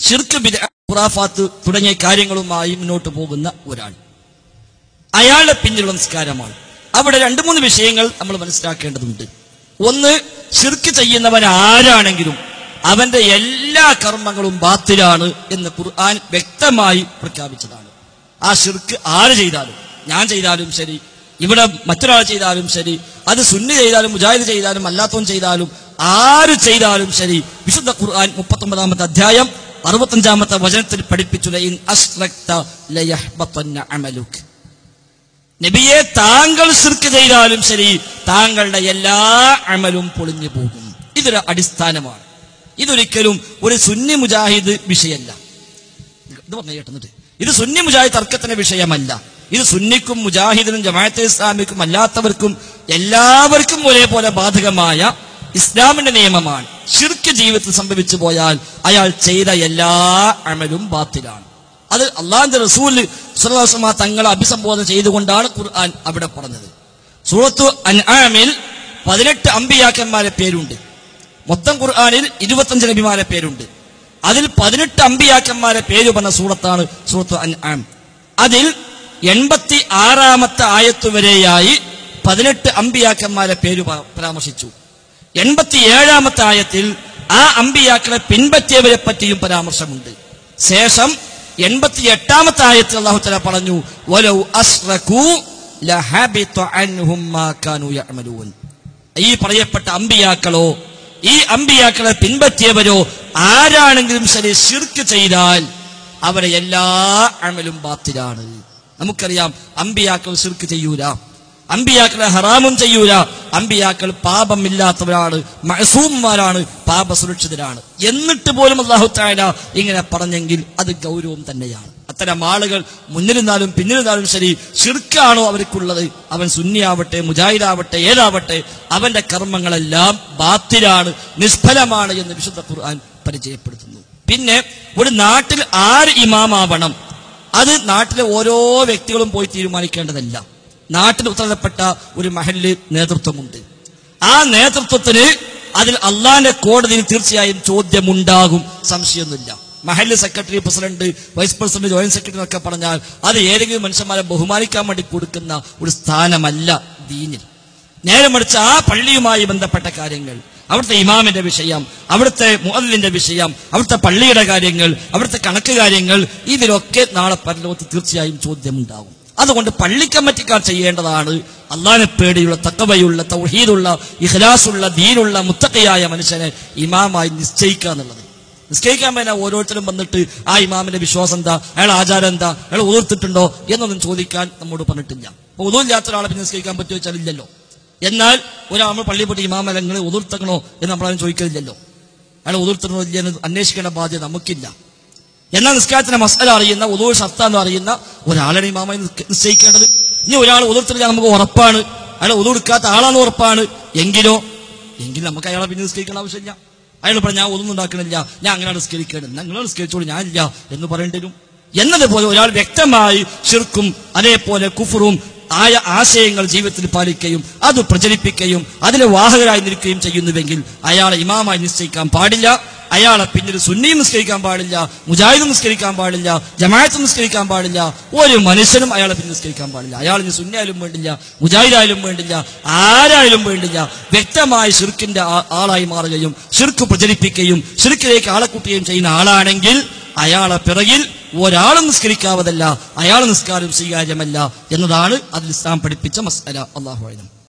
ഷിർക്ക് ബിദ ഖുറാഫാത്ത് തുടങ്ങിയ കാര്യങ്ങളുമായി മുന്നോട്ട് പോകുന്ന ഒരാൾ അയാളുടെ പിന്നിലുള്ള നിസ്കാരമാണ് അവിടെ രണ്ട് മൂന്ന് വിഷയങ്ങൾ നമ്മൾ മനസ്സിലാക്കേണ്ടതുണ്ട് ഒന്ന് ഷിർക്ക് ചെയ്യുന്നവൻ ആരാണെങ്കിലും അവന്റെ എല്ലാ കർമ്മങ്ങളും ബാത്തിലാണ് എന്ന് ഖുർആൻ വ്യക്തമായി പ്രഖ്യാപിച്ചതാണ് ആ ഷിർക്ക് ആര് ചെയ്താലും ഞാൻ ചെയ്താലും ശരി ഇവിടെ മറ്റൊരാൾ ചെയ്താലും ശരി അത് സുന്നി ചെയ്താലും മുജാഹിദ് ചെയ്താലും അല്ലാത്തവൻ ചെയ്താലും ആര് ചെയ്താലും ശരി വിശുദ്ധ ഖുർആൻ മുപ്പത്തൊമ്പതാമത്തെ അധ്യായം അറുപത്തഞ്ചാമത്തെ വചനത്തിൽ പഠിപ്പിച്ചു ലഇൻ അശ്റക്ത ലയഹ്ബത്തന്ന അമലുക് നബിയെ താങ്കൾ ശിർക്ക് ചെയ്താലും ശരി താങ്കളുടെ എല്ലാ അമലും പൊളിഞ്ഞു പോകും ഇതൊരു അടിസ്ഥാനമാണ് ഇതൊരിക്കലും ഒരു സുന്നി മുജാഹിദ് വിഷയമല്ല ഇത് പറഞ്ഞു കേട്ടുന്നത് ഇത് സുന്നി മുജാഹിദ് തർക്കത്തിന്റെ വിഷയമല്ല ഇത് സുന്നിക്കും മുജാഹിദിനും ജമാഅത്തെ ഇസ്ലാമിക്കും അല്ലാത്തവർക്കും എല്ലാവർക്കും ഒരേപോലെ ബാധകമായ ഇസ്ലാമിന്റെ നിയമമാണ് ഷിർക്ക് ജീവിതത്തിൽ സംഭവിച്ചു പോയാൽ അയാൾ ചെയ്ത എല്ലാ അമലും ബാത്തിലാണ് അത് അള്ളാഹിന്റെ റസൂൽ സുല്ലാസ്മ തങ്ങളെ അഭിസംബോധന ചെയ്തുകൊണ്ടാണ് ഖുർആൻ അവിടെ പറഞ്ഞത് സൂറത്തു അൻആമിൽ പതിനെട്ട് അമ്പിയാക്കന്മാരെ പേരുണ്ട് മൊത്തം ഖുർആനിൽ ഇരുപത്തഞ്ച് നബിമാരെ പേരുണ്ട് അതിൽ പതിനെട്ട് അമ്പിയാക്കന്മാരെ പേര് പറഞ്ഞ സൂറത്താണ് സൂറത്തു അൻആം അതിൽ എൺപത്തി ആറാമത്തെ ആയത്ത് വരെയായി പതിനെട്ട് അമ്പിയാക്കന്മാരെ പേര് പ- പരാമർശിച്ചു എൺപത്തി ഏഴാമത്തെ ആയത്തിൽ ആ അമ്പിയാക്കളെ പിൻപറ്റിയവരെ പറ്റിയും പരാമർശമുണ്ട് ശേഷം എൺപത്തി എട്ടാമത്തെ ആയത്തിൽ അള്ളാഹു തല പറഞ്ഞു വലൗ അസ്റകൂ ലഹബിത അൻഹും മാ കാനൂ യഅമലൂൻ ഈ പറയപ്പെട്ട അമ്പിയാക്കളോ ഈ അമ്പിയാക്കളെ പിൻപറ്റിയവരോ ആരാണെങ്കിലും ശരി ശിർക്ക് ചെയ്താൽ അവരെ എല്ലാ അമലും ബാത്തിലാണ് നമുക്കറിയാം അമ്പിയാക്കൾ ശിർക്ക് ചെയ്യൂല അമ്പിയാക്കളെ ഹറാമും ചെയ്യൂല അമ്പിയാക്കൾ പാപമില്ലാത്തവരാണ് മഹസൂമാരാണ് പാപസുരക്ഷിതരാണ് എന്നിട്ട് പോലും അള്ളാഹു താല ഇങ്ങനെ പറഞ്ഞെങ്കിൽ അത് ഗൗരവം തന്നെയാണ് അത്തരം ആളുകൾ മുന്നിലിരുന്നാലും പിന്നിലിരുന്നാലും ശരി ഷിർക്കാണോ അവർക്കുള്ളത് അവൻ സുന്നിയാവട്ടെ മുജാഹിദാവട്ടെ ഏതാവട്ടെ അവന്റെ കർമ്മങ്ങളെല്ലാം ബാത്തിലാണ് നിഷ്ഫലമാണ് എന്ന് വിശുദ്ധ ഖുർആൻ പരിചയപ്പെടുത്തുന്നു പിന്നെ ഒരു നാട്ടിൽ ആര് ഇമാമാവണം അത് നാട്ടിലെ ഓരോ വ്യക്തികളും പോയി തീരുമാനിക്കേണ്ടതല്ല നാട്ടിൽ ഉത്തരപ്പെട്ട ഒരു മഹല്ല് നേതൃത്വമുണ്ട് ആ നേതൃത്വത്തിന് അതിൽ അള്ളാന്റെ കോടതിയിൽ തീർച്ചയായും ചോദ്യമുണ്ടാകും സംശയമൊന്നുമില്ല മഹല്ല് secretary president vice president joint secretary എന്നൊക്കെ പറഞ്ഞാൽ അത് ഏതെങ്കിലും മനുഷ്യന്മാരെ ബഹുമാനിക്കാൻ വേണ്ടി കൊടുക്കുന്ന ഒരു സ്ഥാനമല്ല ദീനിൽ നേരെ മറിച്ച് ആ പള്ളിയുമായി ബന്ധപ്പെട്ട കാര്യങ്ങൾ അവിടുത്തെ ഇമാമിന്റെ വിഷയം അവിടുത്തെ മുഅല്ലിന്റെ വിഷയം അവിടുത്തെ പള്ളിയുടെ കാര്യങ്ങൾ അവിടുത്തെ കണക്ക് കാര്യങ്ങൾ ഇതിലൊക്കെ നാളെ പരലോകത്ത് തീർച്ചയായും ചോദ്യമുണ്ടാകും അതുകൊണ്ട് പള്ളി കമ്മിറ്റിക്കാർ ചെയ്യേണ്ടതാണ് അള്ളാനെ പേടിയുള്ള തക്കവയുള്ള തൗഹീദുള്ള ഇഖ്ലാസുള്ള ദീനുള്ള മുത്തക്കയായ മനുഷ്യനെ ഇമാമായി നിശ്ചയിക്കുക എന്നുള്ളത് നിശ്ചയിക്കാൻ വേണ്ട ഓരോരുത്തരും വന്നിട്ട് ആ ഇമാമിന്റെ വിശ്വാസം എന്താ അയാൾ ആചാരം എന്താ അയാൾ ഉതിർത്തിട്ടുണ്ടോ എന്നൊന്നും ചോദിക്കാൻ നമ്മോട് പറഞ്ഞിട്ടില്ല അപ്പൊ ഉതിരില്ലാത്ത ഒരാളെ പിന്നെ നിശ്ചയിക്കാൻ പറ്റുമോ വെച്ചാൽ ഇല്ലല്ലോ എന്നാൽ ഒരാൾ നമ്മൾ പള്ളിയിൽ പോയിട്ട് ഇമാമലങ്ങൾ ഉതിർത്തക്കണോ എന്ന് നമ്മളാരും ചോദിക്കലില്ലല്ലോ അയാൾ ഉതിർത്തണോ ഇല്ല എന്ന് അന്വേഷിക്കേണ്ട ബാധ്യത നമുക്കില്ല എന്നാൽ നിസ്കാരത്തിന്റെ മസാല അറിയുന്ന ഉദൂ ഷർത്ത എന്ന് അറിയുന്ന ഒരാളാണ് ഇമാമായി നിസ്ക- നിശ്ചയിക്കേണ്ടത് ഇനി ഒരാൾ ഉതിർത്തില്ല നമുക്ക് ഉറപ്പാണ് അയാൾ ഉതുടുക്കാത്ത ആളാണ് ഉറപ്പാണ് എങ്കിലോ എങ്കിൽ നമുക്ക് അയാളെ പിന്നെ നിസ്കരിക്കേണ്ട ആവശ്യമില്ല അയാൾ പറഞ്ഞ ഞാൻ ഒന്നും ഉണ്ടാക്കണില്ല ഞാൻ അങ്ങനെ നിസ്കരിക്കണം നിങ്ങൾ നിസ്കരിച്ചോളൂ ഞാനില്ല എന്ന് പറയേണ്ടി വരും എന്നതുപോലെ ഒരാൾ വ്യക്തമായി ഷിർക്കും അതേപോലെ കുഫറും ആയ ആശയങ്ങൾ ജീവിതത്തിൽ പാലിക്കുകയും അത് പ്രചരിപ്പിക്കുകയും അതിന് വാഹകരായി നിൽക്കുകയും ചെയ്യുന്നുവെങ്കിൽ അയാളെ ഇമാമായി നിശ്ചയിക്കാൻ പാടില്ല അയാളെ പിന്നിൽ സുന്നിയും നിസ്കരിക്കാൻ പാടില്ല മുജാഹിദും നിസ്കരിക്കാൻ പാടില്ല ജമാഅത്തും നിസ്കരിക്കാൻ പാടില്ല ഒരു മനുഷ്യനും അയാളെ പിന്നിൽ നിസ്കരിക്കാൻ പാടില്ല അയാൾ ഇനി സുന്നിയായാലും വേണ്ടില്ല മുജാഹിദായാലും വേണ്ടില്ല ആരായാലും വേണ്ടില്ല വ്യക്തമായി ഷിർക്കിന്റെ ആ- ആളായി മാറുകയും ഷിർക്ക് പ്രചരിപ്പിക്കുകയും ഷിർക്കിലേക്ക് ആളെ കൂട്ടുകയും ചെയ്യുന്ന ആളാണെങ്കിൽ അയാളെ പിറകിൽ ഒരാളും നിസ്കരിക്കാവതല്ല അയാളെ നിസ്കാരം സ്വീകാര്യമല്ല എന്നതാണ് അതിൽ ഇസ്ലാം പഠിപ്പിച്ച മസ്അല അള്ളാഹു ആലം